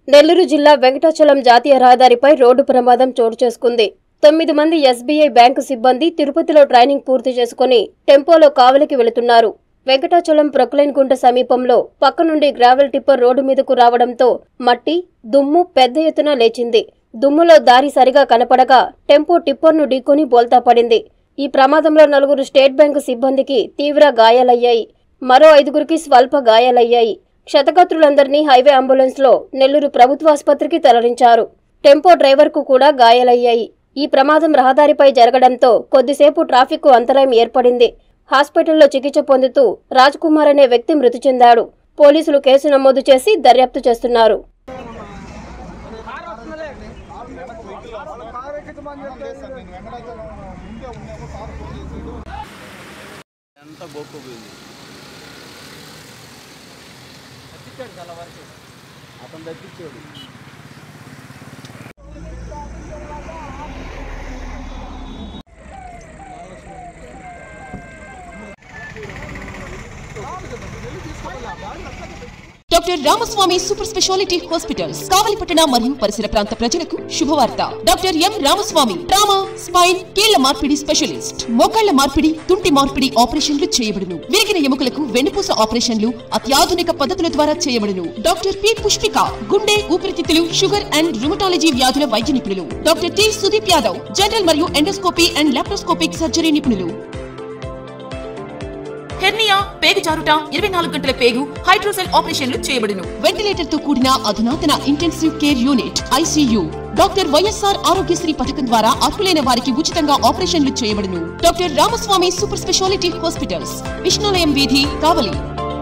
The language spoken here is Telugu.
నెల్లూరు జిల్లా వెంకటాచలం జాతీయ రహదారిపై రోడ్డు ప్రమాదం చోటు చేసుకుంది తొమ్మిది మంది ఎస్బీఐ బ్యాంకు సిబ్బంది తిరుపతిలో ట్రైనింగ్ పూర్తి చేసుకుని టెంపోలో కావలికి వెళుతున్నారు వెంకటాచలం ప్రొక్లైన్ గుంట సమీపంలో పక్క నుండి గ్రావెల్ టిప్పర్ రోడ్డు మీదకు రావడంతో మట్టి దుమ్ము పెద్ద ఎత్తున లేచింది దుమ్ములో దారి సరిగా కనపడగా టెంపో టిప్పర్ను ఢీకొని బోల్తా పడింది ఈ ప్రమాదంలో నలుగురు స్టేట్ బ్యాంకు సిబ్బందికి తీవ్ర గాయాలయ్యాయి మరో ఐదుగురికి స్వల్ప గాయాలయ్యాయి క్షతగాత్రులందరినీ హైవే అంబులెన్స్లో నెల్లూరు ప్రభుత్వాసుపత్రికి తరలించారు టెంపో డ్రైవర్కు కూడా గాయాలయ్యాయి ఈ ప్రమాదం రహదారిపై జరగడంతో కొద్దిసేపు ట్రాఫిక్కు అంతరాయం ఏర్పడింది హాస్పిటల్లో చికిత్స పొందుతూ రాజ్ కుమార్ అనే వ్యక్తి మృతి చెందాడు పోలీసులు కేసు నమోదు చేసి దర్యాప్తు చేస్తున్నారు ఎంత బొక్కుపోయింది అతను తగ్గించాడు doctor Ramaswamy super speciality hospitals కావలిపట్టణ మరియు పరిసర ప్రాంత ప్రజలకు శుభవార్త doctor M Ramaswamy trauma spine కీళ్ల మార్పిడి స్పెషలిస్ట్ మోకాళ్ల మార్పిడి తుంటి మార్పిడి ఆపరేషన్లు చేయబడును విరిగిన ఎముకలకు వెన్నుపూస ఆపరేషన్లు అత్యాధునిక పద్ధతుల ద్వారా చేయబడును డాక్టర్ పి పుష్పిక గుండె ఊపిరితిత్తులు షుగర్ అండ్ రుమటాలజీ వ్యాధుల వైద్య నిపుణులు doctor T Sudeep Yadav general మరియు ఎండోస్కోపీ అండ్ లాప్రోస్కోపిక్ సర్జరీ నిపుణులు హెర్నియా పేగు జారుట ఇరవై నాలుగు గంటల పేగు హైడ్రోసెల్ ఆపరేషన్లు చేయబడును వెంటిలేటర్ తో కూడిన అధునాతన intensive care unit ICU doctor YSR Aarogyasri పథకం ద్వారా అర్హులైన వారికి ఉచితంగా ఆపరేషన్లు చేయబడును doctor Ramaswamy super speciality hospitals Vishnulayam వీధి కావలి